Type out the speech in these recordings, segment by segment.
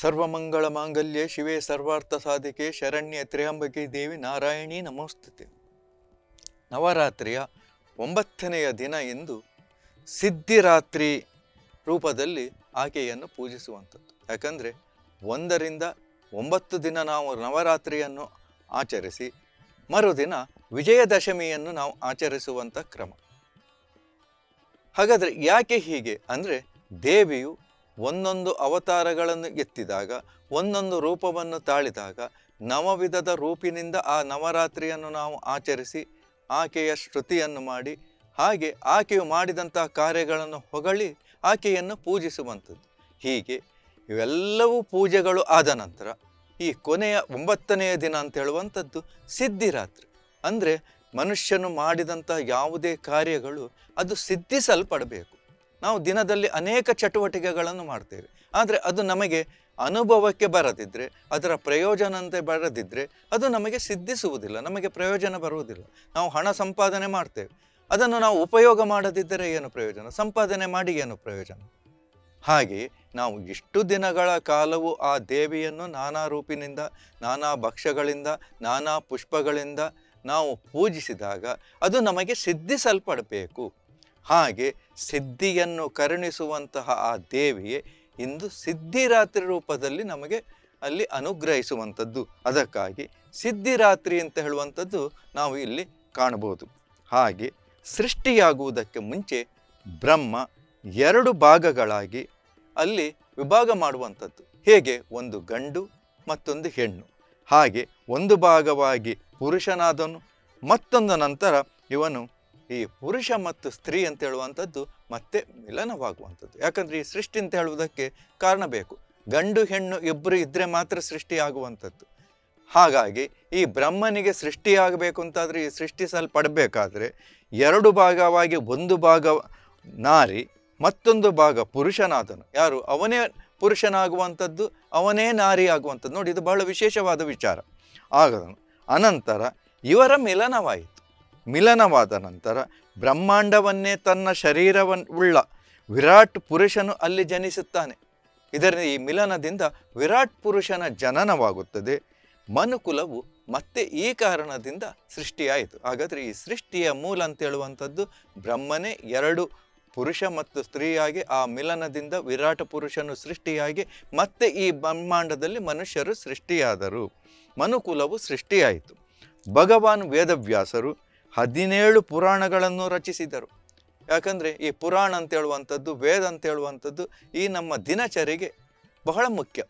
ಸರ್ವಮಂಗಳ ಮಾಂಗಲ್ಯೆ ಶಿವೆ ಸರ್ವಾರ್ಥ ಸಾಧಿಕೆ ಶರಣ್ಯ ತ್ರ್ಯಂಬಕೆ ದೇವಿ ನಾರಾಯಣಿ ನಮೋಸ್ತುತೆ ನವರಾತ್ರಿಯ ಒಂಬತ್ತನೆಯ ದಿನ ಎಂದು ಸಿದ್ಧಿರಾತ್ರಿ ರೂಪದಲ್ಲಿ ಆಕೆಯನ್ನು ಪೂಜಿಸುವಂಥದ್ದು ಯಾಕಂದರೆ ಒಂದರಿಂದ ಒಂಬತ್ತು ದಿನ ನಾವು ನವರಾತ್ರಿಯನ್ನು ಆಚರಿಸಿ ಮರುದಿನ ವಿಜಯದಶಮಿಯನ್ನು ನಾವು ಆಚರಿಸುವಂಥ ಕ್ರಮ ಹಾಗಾದರೆ ಯಾಕೆ ಹೀಗೆ ಅಂದರೆ ದೇವಿಯು ಒಂದೊಂದು ಅವತಾರಗಳನ್ನು ಎತ್ತಿದಾಗ ಒಂದೊಂದು ರೂಪವನ್ನು ತಾಳಿದಾಗ ನವವಿಧದ ರೂಪಿನಿಂದ ಆ ನವರಾತ್ರಿಯನ್ನು ನಾವು ಆಚರಿಸಿ ಆಕೆಯ ಶ್ರುತಿಯನ್ನು ಮಾಡಿ ಹಾಗೆ ಆಕೆಯು ಮಾಡಿದಂತಹ ಕಾರ್ಯಗಳನ್ನು ಹೊಗಳಿ ಆಕೆಯನ್ನು ಪೂಜಿಸುವಂಥದ್ದು ಹೀಗೆ ಇವೆಲ್ಲವೂ ಪೂಜೆಗಳು ಆದ ನಂತರ ಈ ಕೊನೆಯ ಒಂಬತ್ತನೆಯ ದಿನ ಅಂತ ಹೇಳುವಂಥದ್ದು ಸಿದ್ಧಿರಾತ್ರಿ ಅಂದರೆ ಮನುಷ್ಯನು ಮಾಡಿದಂಥ ಯಾವುದೇ ಕಾರ್ಯಗಳು ಅದು ಸಿದ್ಧಿಸಲ್ಪಡಬೇಕು ನಾವು ದಿನದಲ್ಲಿ ಅನೇಕ ಚಟುವಟಿಕೆಗಳನ್ನು ಮಾಡ್ತೇವೆ ಆದರೆ ಅದು ನಮಗೆ ಅನುಭವಕ್ಕೆ ಬರದಿದ್ದರೆ ಅದರ ಪ್ರಯೋಜನ ಅಂತ ಬರದಿದ್ದರೆ ಅದು ನಮಗೆ ಸಿದ್ಧಿಸುವುದಿಲ್ಲ ನಮಗೆ ಪ್ರಯೋಜನ ಬರುವುದಿಲ್ಲ ನಾವು ಹಣ ಸಂಪಾದನೆ ಮಾಡ್ತೇವೆ ಅದನ್ನು ನಾವು ಉಪಯೋಗ ಮಾಡದಿದ್ದರೆ ಏನು ಪ್ರಯೋಜನ ಸಂಪಾದನೆ ಮಾಡಿ ಏನು ಪ್ರಯೋಜನ ಹಾಗೆ ನಾವು ಇಷ್ಟು ದಿನಗಳ ಕಾಲವು ಆ ದೇವಿಯನ್ನು ನಾನಾ ರೂಪಿನಿಂದ ನಾನಾ ಭಕ್ಷ್ಯಗಳಿಂದ ನಾನಾ ಪುಷ್ಪಗಳಿಂದ ನಾವು ಪೂಜಿಸಿದಾಗ ಅದು ನಮಗೆ ಸಿದ್ಧಿಸಲ್ಪಡಬೇಕು ಹಾಗೆ ಸಿದ್ಧಿಯನ್ನು ಕರುಣಿಸುವಂತಹ ಆ ದೇವಿಯೇ ಇಂದು ಸಿದ್ಧಿರಾತ್ರಿ ರೂಪದಲ್ಲಿ ನಮಗೆ ಅಲ್ಲಿ ಅನುಗ್ರಹಿಸುವಂಥದ್ದು ಅದಕ್ಕಾಗಿ ಸಿದ್ಧಿರಾತ್ರಿ ಅಂತ ಹೇಳುವಂಥದ್ದು ನಾವು ಇಲ್ಲಿ ಕಾಣಬಹುದು ಹಾಗೆ ಸೃಷ್ಟಿಯಾಗುವುದಕ್ಕೆ ಮುಂಚೆ ಬ್ರಹ್ಮ ಎರಡು ಭಾಗಗಳಾಗಿ ಅಲ್ಲಿ ವಿಭಾಗ ಮಾಡುವಂಥದ್ದು ಹೇಗೆ ಒಂದು ಗಂಡು ಮತ್ತೊಂದು ಹೆಣ್ಣು ಹಾಗೆ ಒಂದು ಭಾಗವಾಗಿ ಪುರುಷನಾದನು ಮತ್ತೊಂದು ನಂತರ ಇವನು ಈ ಪುರುಷ ಮತ್ತು ಸ್ತ್ರೀ ಅಂತ ಹೇಳುವಂಥದ್ದು ಮತ್ತೆ ಮಿಲನವಾಗುವಂಥದ್ದು ಯಾಕಂದರೆ ಈ ಸೃಷ್ಟಿ ಅಂತ ಹೇಳುವುದಕ್ಕೆ ಕಾರಣ ಬೇಕು ಗಂಡು ಹೆಣ್ಣು ಇಬ್ಬರು ಇದ್ದರೆ ಮಾತ್ರ ಸೃಷ್ಟಿಯಾಗುವಂಥದ್ದು ಹಾಗಾಗಿ ಈ ಬ್ರಹ್ಮನಿಗೆ ಸೃಷ್ಟಿಯಾಗಬೇಕು ಅಂತಾದರೆ ಈ ಸೃಷ್ಟಿಸಲ್ಪಡಬೇಕಾದ್ರೆ ಎರಡು ಭಾಗವಾಗಿ ಒಂದು ಭಾಗ ನಾರಿ ಮತ್ತೊಂದು ಭಾಗ ಪುರುಷನಾದನು ಯಾರು ಅವನೇ ಪುರುಷನಾಗುವಂಥದ್ದು ಅವನೇ ನಾರಿ ಆಗುವಂಥದ್ದು ನೋಡಿ ಇದು ಬಹಳ ವಿಶೇಷವಾದ ವಿಚಾರ ಆಗದನು ಅನಂತರ ಇವರ ಮಿಲನವಾಯಿತು ಮಿಲನವಾದ ನಂತರ ಬ್ರಹ್ಮಾಂಡವನ್ನೇ ತನ್ನ ಶರೀರವನ್ ಉಳ್ಳ ವಿರಾಟ್ ಪುರುಷನು ಅಲ್ಲಿ ಜನಿಸುತ್ತಾನೆ ಇದರ ಈ ಮಿಲನದಿಂದ ವಿರಾಟ್ ಪುರುಷನ ಜನನವಾಗುತ್ತದೆ ಮನುಕುಲವು ಮತ್ತೆ ಈ ಕಾರಣದಿಂದ ಸೃಷ್ಟಿಯಾಯಿತು ಹಾಗಾದರೆ ಈ ಸೃಷ್ಟಿಯ ಮೂಲ ಅಂತ ಹೇಳುವಂಥದ್ದು ಬ್ರಹ್ಮನೇ ಎರಡು ಪುರುಷ ಮತ್ತು ಸ್ತ್ರೀಯಾಗಿ ಆ ಮಿಲನದಿಂದ ವಿರಾಟ ಪುರುಷನು ಸೃಷ್ಟಿಯಾಗಿ ಮತ್ತೆ ಈ ಬ್ರಹ್ಮಾಂಡದಲ್ಲಿ ಮನುಷ್ಯರು ಸೃಷ್ಟಿಯಾದರು ಮನುಕುಲವು ಸೃಷ್ಟಿಯಾಯಿತು ಭಗವಾನ್ ವೇದವ್ಯಾಸರು ಹದಿನೇಳು ಪುರಾಣಗಳನ್ನು ರಚಿಸಿದರು ಯಾಕಂದರೆ ಈ ಪುರಾಣ ಅಂತ ಹೇಳುವಂಥದ್ದು ವೇದ ಅಂತ ಹೇಳುವಂಥದ್ದು ಈ ನಮ್ಮ ದಿನಚರಿಗೆ ಬಹಳ ಮುಖ್ಯ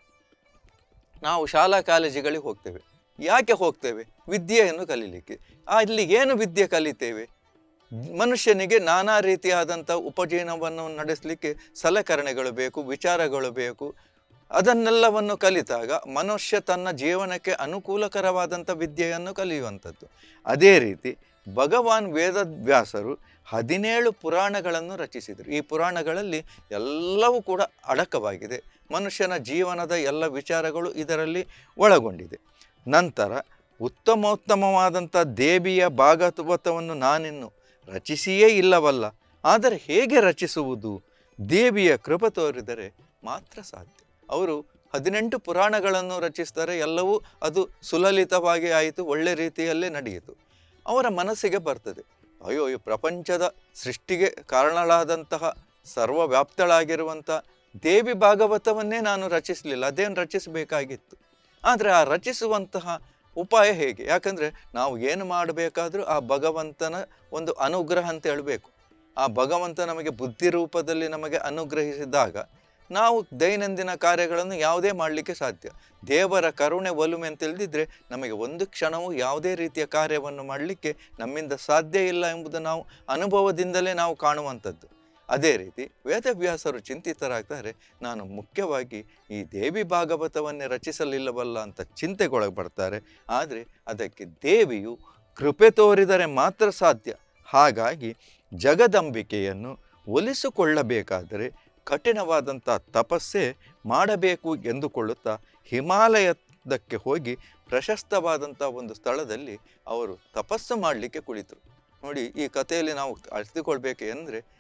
ನಾವು ಶಾಲಾ ಕಾಲೇಜುಗಳಿಗೆ ಹೋಗ್ತೇವೆ ಯಾಕೆ ಹೋಗ್ತೇವೆ ವಿದ್ಯೆಯನ್ನು ಕಲೀಲಿಕ್ಕೆ ಅಲ್ಲಿ ಏನು ವಿದ್ಯೆ ಕಲಿತೇವೆ ಮನುಷ್ಯನಿಗೆ ನಾನಾ ರೀತಿಯಾದಂಥ ಉಪಜೀವನವನ್ನು ನಡೆಸಲಿಕ್ಕೆ ಸಲಕರಣೆಗಳು ಬೇಕು ವಿಚಾರಗಳು ಬೇಕು ಅದನ್ನೆಲ್ಲವನ್ನು ಕಲಿತಾಗ ಮನುಷ್ಯ ತನ್ನ ಜೀವನಕ್ಕೆ ಅನುಕೂಲಕರವಾದಂಥ ವಿದ್ಯೆಯನ್ನು ಕಲಿಯುವಂಥದ್ದು ಅದೇ ರೀತಿ ಭಗವಾನ್ ವೇದವ್ಯಾಸರು ಹದಿನೇಳು ಪುರಾಣಗಳನ್ನು ರಚಿಸಿದರು ಈ ಪುರಾಣಗಳಲ್ಲಿ ಎಲ್ಲವೂ ಕೂಡ ಅಡಕವಾಗಿದೆ ಮನುಷ್ಯನ ಜೀವನದ ಎಲ್ಲ ವಿಚಾರಗಳು ಇದರಲ್ಲಿ ಒಳಗೊಂಡಿದೆ ನಂತರ ಉತ್ತಮೋತ್ತಮವಾದಂಥ ದೇವಿಯ ಭಾಗವತವನ್ನು ನಾನಿನ್ನು ರಚಿಸಿಯೇ ಇಲ್ಲವಲ್ಲ ಆದರೆ ಹೇಗೆ ರಚಿಸುವುದು ದೇವಿಯ ಕೃಪೆ ತೋರಿದರೆ ಮಾತ್ರ ಸಾಧ್ಯ ಅವರು ಹದಿನೆಂಟು ಪುರಾಣಗಳನ್ನು ರಚಿಸ್ತಾರೆ ಎಲ್ಲವೂ ಅದು ಸುಲಲಿತವಾಗಿ ಆಯಿತು ಒಳ್ಳೆ ರೀತಿಯಲ್ಲೇ ನಡೆಯಿತು ಅವರ ಮನಸ್ಸಿಗೆ ಬರ್ತದೆ ಅಯ್ಯೋ ಈ ಪ್ರಪಂಚದ ಸೃಷ್ಟಿಗೆ ಕಾರಣಳಾದಂತಹ ಸರ್ವವ್ಯಾಪ್ತಳಾಗಿರುವಂಥ ದೇವಿ ಭಾಗವತವನ್ನೇ ನಾನು ರಚಿಸಲಿಲ್ಲ ಅದೇನು ರಚಿಸಬೇಕಾಗಿತ್ತು ಆದರೆ ಆ ರಚಿಸುವಂತಹ ಉಪಾಯ ಹೇಗೆ ಯಾಕಂದರೆ ನಾವು ಏನು ಮಾಡಬೇಕಾದ್ರೂ ಆ ಭಗವಂತನ ಒಂದು ಅನುಗ್ರಹ ಅಂತ ಹೇಳಬೇಕು ಆ ಭಗವಂತ ನಮಗೆ ಬುದ್ಧಿ ರೂಪದಲ್ಲಿ ನಮಗೆ ಅನುಗ್ರಹಿಸಿದಾಗ ನಾವು ದೈನಂದಿನ ಕಾರ್ಯಗಳನ್ನು ಯಾವುದೇ ಮಾಡಲಿಕ್ಕೆ ಸಾಧ್ಯ ದೇವರ ಕರುಣೆ ಒಲುಮೆ ಅಂತ ತಿಳಿದಿದ್ರೆ ನಮಗೆ ಒಂದು ಕ್ಷಣವೂ ಯಾವುದೇ ರೀತಿಯ ಕಾರ್ಯವನ್ನು ಮಾಡಲಿಕ್ಕೆ ನಮ್ಮಿಂದ ಸಾಧ್ಯ ಇಲ್ಲ ಎಂಬುದು ನಾವು ಅನುಭವದಿಂದಲೇ ನಾವು ಕಾಣುವಂಥದ್ದು ಅದೇ ರೀತಿ ವೇದವ್ಯಾಸರು ಚಿಂತಿತರಾಗ್ತಾರೆ ನಾನು ಮುಖ್ಯವಾಗಿ ಈ ದೇವಿ ಭಾಗವತವನ್ನೇ ರಚಿಸಲಿಲ್ಲವಲ್ಲ ಅಂತ ಚಿಂತೆಗೊಳಪಡ್ತಾರೆ ಆದರೆ ಅದಕ್ಕೆ ದೇವಿಯು ಕೃಪೆ ತೋರಿದರೆ ಮಾತ್ರ ಸಾಧ್ಯ ಹಾಗಾಗಿ ಜಗದಂಬಿಕೆಯನ್ನು ಒಲಿಸಿಕೊಳ್ಳಬೇಕಾದರೆ ಕಠಿಣವಾದಂಥ ತಪಸ್ಸೇ ಮಾಡಬೇಕು ಎಂದುಕೊಳ್ಳುತ್ತಾ ಹಿಮಾಲಯದಕ್ಕೆ ಹೋಗಿ ಪ್ರಶಸ್ತವಾದಂಥ ಒಂದು ಸ್ಥಳದಲ್ಲಿ ಅವರು ತಪಸ್ಸು ಮಾಡಲಿಕ್ಕೆ ಕುಳಿತರು ನೋಡಿ ಈ ಕಥೆಯಲ್ಲಿ ನಾವು ಅರಿತುಕೊಳ್ಬೇಕು ಅಂದರೆ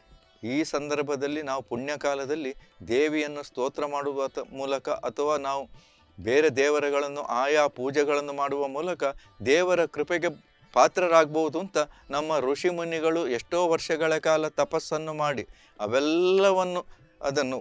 ಈ ಸಂದರ್ಭದಲ್ಲಿ ನಾವು ಪುಣ್ಯಕಾಲದಲ್ಲಿ ದೇವಿಯನ್ನು ಸ್ತೋತ್ರ ಮಾಡುವ ತ- ಮೂಲಕ ಅಥವಾ ನಾವು ಬೇರೆ ದೇವರುಗಳನ್ನು ಆಯಾ ಪೂಜೆಗಳನ್ನು ಮಾಡುವ ಮೂಲಕ ದೇವರ ಕೃಪೆಗೆ ಪಾತ್ರರಾಗ್ಬೋದು ಅಂತ ನಮ್ಮ ಋಷಿ ಮುನಿಗಳು ಎಷ್ಟೋ ವರ್ಷಗಳ ಕಾಲ ತಪಸ್ಸನ್ನು ಮಾಡಿ ಅವೆಲ್ಲವನ್ನು ಅದನ್ನು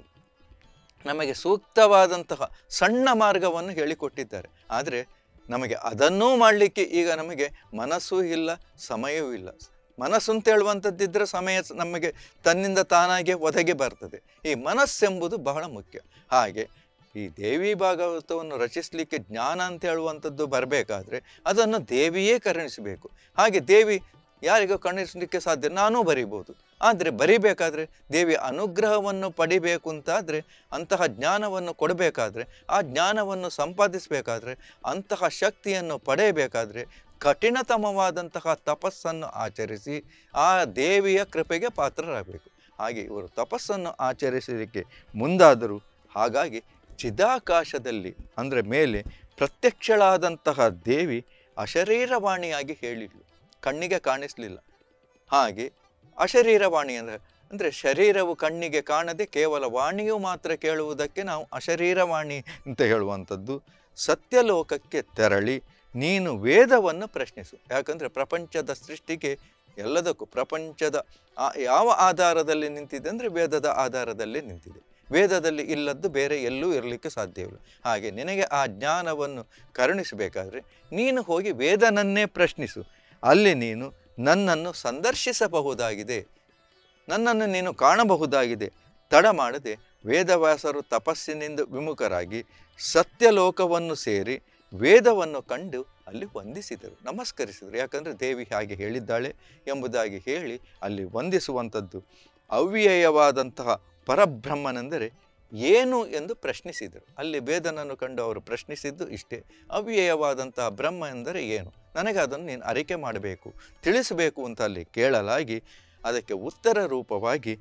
ನಮಗೆ ಸೂಕ್ತವಾದಂತಹ ಸಣ್ಣ ಮಾರ್ಗವನ್ನು ಹೇಳಿಕೊಟ್ಟಿದ್ದಾರೆ ಆದರೆ ನಮಗೆ ಅದನ್ನೂ ಮಾಡಲಿಕ್ಕೆ ಈಗ ನಮಗೆ ಮನಸ್ಸೂ ಇಲ್ಲ ಸಮಯವೂ ಇಲ್ಲ ಮನಸ್ಸು ಅಂತ ಹೇಳುವಂಥದ್ದಿದ್ದರೆ ಸಮಯ ಸ- ನಮಗೆ ತನ್ನಿಂದ ತಾನಾಗೆ ಒದಗಿ ಬರ್ತದೆ ಈ ಮನಸ್ಸೆಂಬುದು ಬಹಳ ಮುಖ್ಯ ಹಾಗೆ ಈ ದೇವಿ ಭಾಗವತವನ್ನು ರಚಿಸಲಿಕ್ಕೆ ಜ್ಞಾನ ಅಂತ ಹೇಳುವಂಥದ್ದು ಬರಬೇಕಾದ್ರೆ ಅದನ್ನು ದೇವಿಯೇ ಕರುಣಿಸಬೇಕು ಹಾಗೆ ದೇವಿ ಯಾರಿಗೂ ಕರುಣಿಸಲಿಕ್ಕೆ ಸಾಧ್ಯ ನಾನೂ ಬರಿಬೋದು ಆದರೆ ಬರಿಬೇಕಾದ್ರೆ ದೇವಿಯ ಅನುಗ್ರಹವನ್ನು ಪಡಿಬೇಕು ಅಂತಾದರೆ ಅಂತಹ ಜ್ಞಾನವನ್ನು ಕೊಡಬೇಕಾದ್ರೆ ಆ ಜ್ಞಾನವನ್ನು ಸಂಪಾದಿಸಬೇಕಾದ್ರೆ ಅಂತಹ ಶಕ್ತಿಯನ್ನು ಪಡೆಯಬೇಕಾದ್ರೆ ಕಠಿಣತಮವಾದಂತಹ ತಪಸ್ಸನ್ನು ಆಚರಿಸಿ ಆ ದೇವಿಯ ಕೃಪೆಗೆ ಪಾತ್ರರಾಗಬೇಕು ಹಾಗೆ ಇವರು ತಪಸ್ಸನ್ನು ಆಚರಿಸಲಿಕ್ಕೆ ಮುಂದಾದರು ಹಾಗಾಗಿ ಚಿದಾಕಾಶದಲ್ಲಿ ಅಂದರೆ ಮೇಲೆ ಪ್ರತ್ಯಕ್ಷಳಾದಂತಹ ದೇವಿ ಅಶರೀರವಾಣಿಯಾಗಿ ಹೇಳಿದ್ಳು ಕಣ್ಣಿಗೆ ಕಾಣಿಸಲಿಲ್ಲ ಹಾಗೆ ಅಶರೀರವಾಣಿ ಅಂದರೆ ಅಂದರೆ ಶರೀರವು ಕಣ್ಣಿಗೆ ಕಾಣದೆ ಕೇವಲ ವಾಣಿಯು ಮಾತ್ರ ಕೇಳುವುದಕ್ಕೆ ನಾವು ಅಶರೀರವಾಣಿ ಅಂತ ಹೇಳುವಂಥದ್ದು ಸತ್ಯಲೋಕಕ್ಕೆ ತೆರಳಿ ನೀನು ವೇದವನ್ನು ಪ್ರಶ್ನಿಸು ಯಾಕಂದರೆ ಪ್ರಪಂಚದ ಸೃಷ್ಟಿಗೆ ಎಲ್ಲದಕ್ಕೂ ಪ್ರಪಂಚದ ಆ- ಯಾವ ಆಧಾರದಲ್ಲಿ ನಿಂತಿದೆ ಅಂದರೆ ವೇದದ ಆಧಾರದಲ್ಲಿ ನಿಂತಿದೆ ವೇದದಲ್ಲಿ ಇಲ್ಲದ್ದು ಬೇರೆ ಎಲ್ಲೂ ಇರಲಿಕ್ಕೆ ಸಾಧ್ಯವಿಲ್ಲ ಹಾಗೆ ನಿನಗೆ ಆ ಜ್ಞಾನವನ್ನು ಕರುಣಿಸಬೇಕಾದ್ರೆ ನೀನು ಹೋಗಿ ವೇದನನ್ನೇ ಪ್ರಶ್ನಿಸು ಅಲ್ಲಿ ನೀನು ನನ್ನನ್ನು ಸಂದರ್ಶಿಸಬಹುದಾಗಿದೆ ನನ್ನನ್ನು ನೀನು ಕಾಣಬಹುದಾಗಿದೆ ತಡ ಮಾಡದೆ ವೇದವ್ಯಾಸರು ತಪಸ್ಸಿನಿಂದ ವಿಮುಖರಾಗಿ ಸತ್ಯಲೋಕವನ್ನು ಸೇರಿ ವೇದವನ್ನು ಕಂಡು ಅಲ್ಲಿ ವಂದಿಸಿದರು ನಮಸ್ಕರಿಸಿದರು ಯಾಕಂದರೆ ದೇವಿ ಹಾಗೆ ಹೇಳಿದ್ದಾಳೆ ಎಂಬುದಾಗಿ ಹೇಳಿ ಅಲ್ಲಿ ವಂದಿಸುವಂಥದ್ದು ಅವ್ಯಯವಾದಂತಹ ಪರಬ್ರಹ್ಮನೆಂದರೆ ಏನು ಎಂದು ಪ್ರಶ್ನಿಸಿದರು ಅಲ್ಲಿ ವೇದನನ್ನು ಕಂಡು ಅವರು ಪ್ರಶ್ನಿಸಿದ್ದು ಇಷ್ಟೇ ಅವ್ಯಯವಾದಂತಹ ಬ್ರಹ್ಮ ಎಂದರೆ ಏನು ನನಗೆ ಅದನ್ನು ನೀನು ಅರಿಕೆ ಮಾಡಬೇಕು ತಿಳಿಸಬೇಕು ಅಂತ ಅಲ್ಲಿ ಕೇಳಲಾಗಿ ಅದಕ್ಕೆ ಉತ್ತರ ರೂಪವಾಗಿ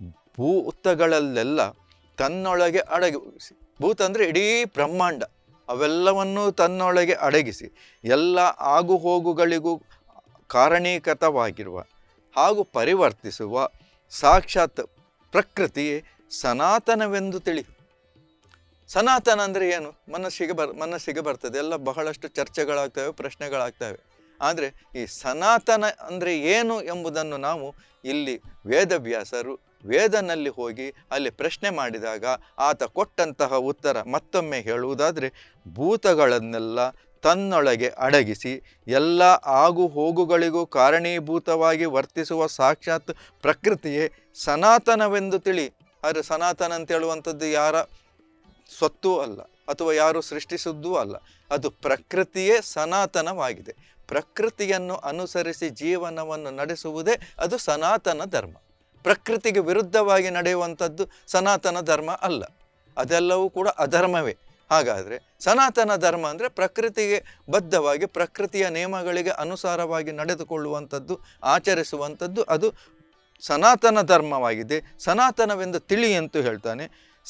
ಭೂತಗಳಲ್ಲೆಲ್ಲ ತನ್ನೊಳಗೆ ಅಡಗಿಸಿ ಭೂತ ಅಂದರೆ ಇಡೀ ಬ್ರಹ್ಮಾಂಡ ಅವೆಲ್ಲವನ್ನೂ ತನ್ನೊಳಗೆ ಅಡಗಿಸಿ ಎಲ್ಲ ಆಗುಹೋಗುಗಳಿಗೂ ಕಾರಣೀಕೃತವಾಗಿರುವ ಹಾಗೂ ಪರಿವರ್ತಿಸುವ ಸಾಕ್ಷಾತ್ ಪ್ರಕೃತಿಯೇ ಸನಾತನವೆಂದು ತಿಳಿ ಸನಾತನ ಅಂದರೆ ಏನು ಮನಸ್ಸಿಗೆ ಬರ್ ಮನಸ್ಸಿಗೆ ಬರ್ತದೆ ಎಲ್ಲ ಬಹಳಷ್ಟು ಚರ್ಚೆಗಳಾಗ್ತವೆ ಪ್ರಶ್ನೆಗಳಾಗ್ತವೆ ಆದರೆ ಈ ಸನಾತನ ಅಂದರೆ ಏನು ಎಂಬುದನ್ನು ನಾವು ಇಲ್ಲಿ ವೇದವ್ಯಾಸರು ವೇದನಲ್ಲಿ ಹೋಗಿ ಅಲ್ಲಿ ಪ್ರಶ್ನೆ ಮಾಡಿದಾಗ ಆತ ಕೊಟ್ಟಂತಹ ಉತ್ತರ ಮತ್ತೊಮ್ಮೆ ಹೇಳುವುದಾದರೆ ಭೂತಗಳನ್ನೆಲ್ಲ ತನ್ನೊಳಗೆ ಅಡಗಿಸಿ ಎಲ್ಲ ಆಗು ಹೋಗುಗಳಿಗೂ ಕಾರಣೀಭೂತವಾಗಿ ವರ್ತಿಸುವ ಸಾಕ್ಷಾತ್ ಪ್ರಕೃತಿಯೇ ಸನಾತನವೆಂದು ತಿಳಿ ಆದರೆ ಸನಾತನ ಅಂತ ಹೇಳುವಂಥದ್ದು ಯಾರ ಸ್ವತ್ತೂ ಅಲ್ಲ ಅಥವಾ ಯಾರು ಸೃಷ್ಟಿಸಿದ್ದೂ ಅಲ್ಲ ಅದು ಪ್ರಕೃತಿಯೇ ಸನಾತನವಾಗಿದೆ ಪ್ರಕೃತಿಯನ್ನು ಅನುಸರಿಸಿ ಜೀವನವನ್ನು ನಡೆಸುವುದೇ ಅದು ಸನಾತನ ಧರ್ಮ ಪ್ರಕೃತಿಗೆ ವಿರುದ್ಧವಾಗಿ ನಡೆಯುವಂಥದ್ದು ಸನಾತನ ಧರ್ಮ ಅಲ್ಲ ಅದೆಲ್ಲವೂ ಕೂಡ ಅಧರ್ಮವೇ ಹಾಗಾದರೆ ಸನಾತನ ಧರ್ಮ ಅಂದರೆ ಪ್ರಕೃತಿಗೆ ಬದ್ಧವಾಗಿ ಪ್ರಕೃತಿಯ ನಿಯಮಗಳಿಗೆ ಅನುಸಾರವಾಗಿ ನಡೆದುಕೊಳ್ಳುವಂಥದ್ದು ಆಚರಿಸುವಂಥದ್ದು ಅದು ಸನಾತನ ಧರ್ಮವಾಗಿದೆ ಸನಾತನವೆಂದು ತಿಳಿ ಅಂತೂ ಹೇಳ್ತಾನೆ